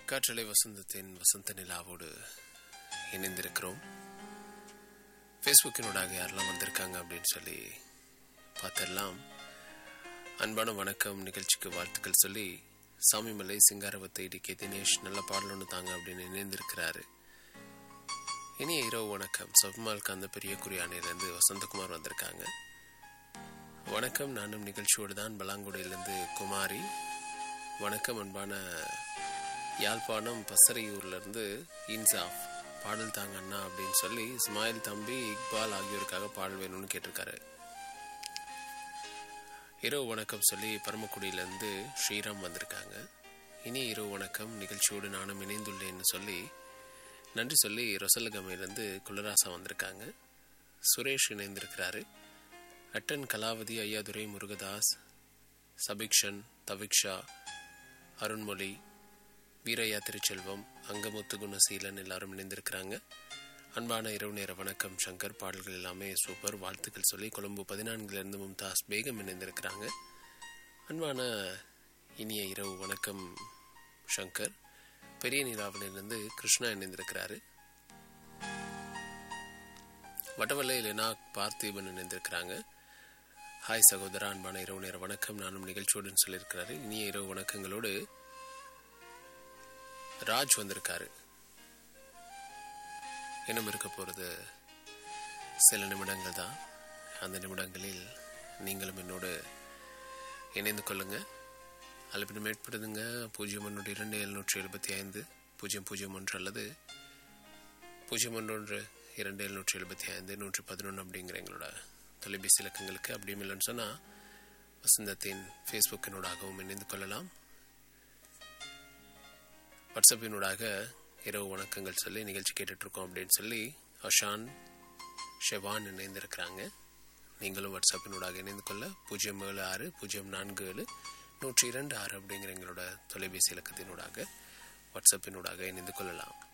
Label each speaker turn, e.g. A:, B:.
A: காற்றலை வசந்தத்தின் வசந்த நிலாவோடு இணைந்திருக்கிறோம் ஃபேஸ்புக்கினூடாக யாரெல்லாம் வந்திருக்காங்க அப்படின்னு சொல்லி பார்த்தெல்லாம் அன்பான வணக்கம் நிகழ்ச்சிக்கு வாழ்த்துக்கள் சொல்லி சாமிமலை சிங்காரவத்தை டி கே தினேஷ் நல்ல பாடல் ஒன்று தாங்க அப்படின்னு இணைந்திருக்கிறாரு இனிய இரவு வணக்கம் சப்மால் காந்த பெரிய குறியானையிலேருந்து வசந்தகுமார் வந்திருக்காங்க வணக்கம் நானும் நிகழ்ச்சியோடு தான் பலாங்குடியிலேருந்து குமாரி வணக்கம் அன்பான யாழ்ப்பாணம் பசறையூர்லேருந்து இன்சாஃப் பாடல் தாங்க அண்ணா அப்படின்னு சொல்லி இஸ்மாயில் தம்பி இக்பால் ஆகியோருக்காக பாடல் வேணும்னு கேட்டிருக்காரு இரவு வணக்கம் சொல்லி பரமக்குடியிலேருந்து ஸ்ரீராம் வந்திருக்காங்க இனி இரவு வணக்கம் நிகழ்ச்சியோடு நானும் இணைந்துள்ளேன்னு சொல்லி நன்றி சொல்லி ரொசலகமையிலேருந்து குலராசா வந்திருக்காங்க சுரேஷ் இணைந்திருக்கிறாரு அட்டன் கலாவதி ஐயாதுரை முருகதாஸ் சபிக்ஷன் தவிக்ஷா அருண்மொழி வீரையா திருச்செல்வம் அங்கமுத்து குணசீலன் எல்லாரும் இணைந்திருக்கிறாங்க அன்பான இரவு நேர வணக்கம் சங்கர் பாடல்கள் எல்லாமே சூப்பர் வாழ்த்துக்கள் சொல்லி கொழும்பு பதினான்குலேருந்து மும்தாஸ் பேகம் இணைந்திருக்கிறாங்க அன்பான இனிய இரவு வணக்கம் சங்கர் பெரிய நிலாவிலிருந்து கிருஷ்ணா இணைந்திருக்கிறாரு வடவல்லை லெனா பார்த்திபன் இணைந்திருக்கிறாங்க ஹாய் சகோதரா அன்பான இரவு நேர வணக்கம் நானும் நிகழ்ச்சியோடு சொல்லியிருக்கிறாரு இனிய இரவு வணக்கங்களோடு ராஜ் வந்திருக்காரு இன்னும் இருக்க போகிறது சில நிமிடங்கள் தான் அந்த நிமிடங்களில் நீங்களும் என்னோடு இணைந்து கொள்ளுங்க அழைப்பினம் ஏற்படுதுங்க பூஜ்ஜியம் ஒன்று இரண்டு எழுநூற்றி எழுபத்தி ஐந்து பூஜ்ஜியம் பூஜ்ஜியம் ஒன்று அல்லது பூஜ்ஜியம் ஒன்று ஒன்று இரண்டு எழுநூற்றி எழுபத்தி ஐந்து நூற்றி பதினொன்று அப்படிங்கிற எங்களோட தொலைபேசி இலக்கங்களுக்கு அப்படியும் இல்லைன்னு சொன்னால் வசந்தத்தின் ஃபேஸ்புக்கினூடாகவும் இணைந்து கொள்ளலாம் வாட்ஸ்அப்பினூடாக இரவு வணக்கங்கள் சொல்லி நிகழ்ச்சி கேட்டுட்ருக்கோம் அப்படின்னு சொல்லி அஷான் ஷெவான் இணைந்திருக்கிறாங்க நீங்களும் வாட்ஸ்அப்பினூடாக இணைந்து கொள்ள பூஜ்ஜியம் ஏழு ஆறு பூஜ்ஜியம் நான்கு ஏழு நூற்றி இரண்டு ஆறு அப்படிங்கிற எங்களோட தொலைபேசி இலக்கத்தினூடாக வாட்ஸ்அப்பினூடாக இணைந்து கொள்ளலாம்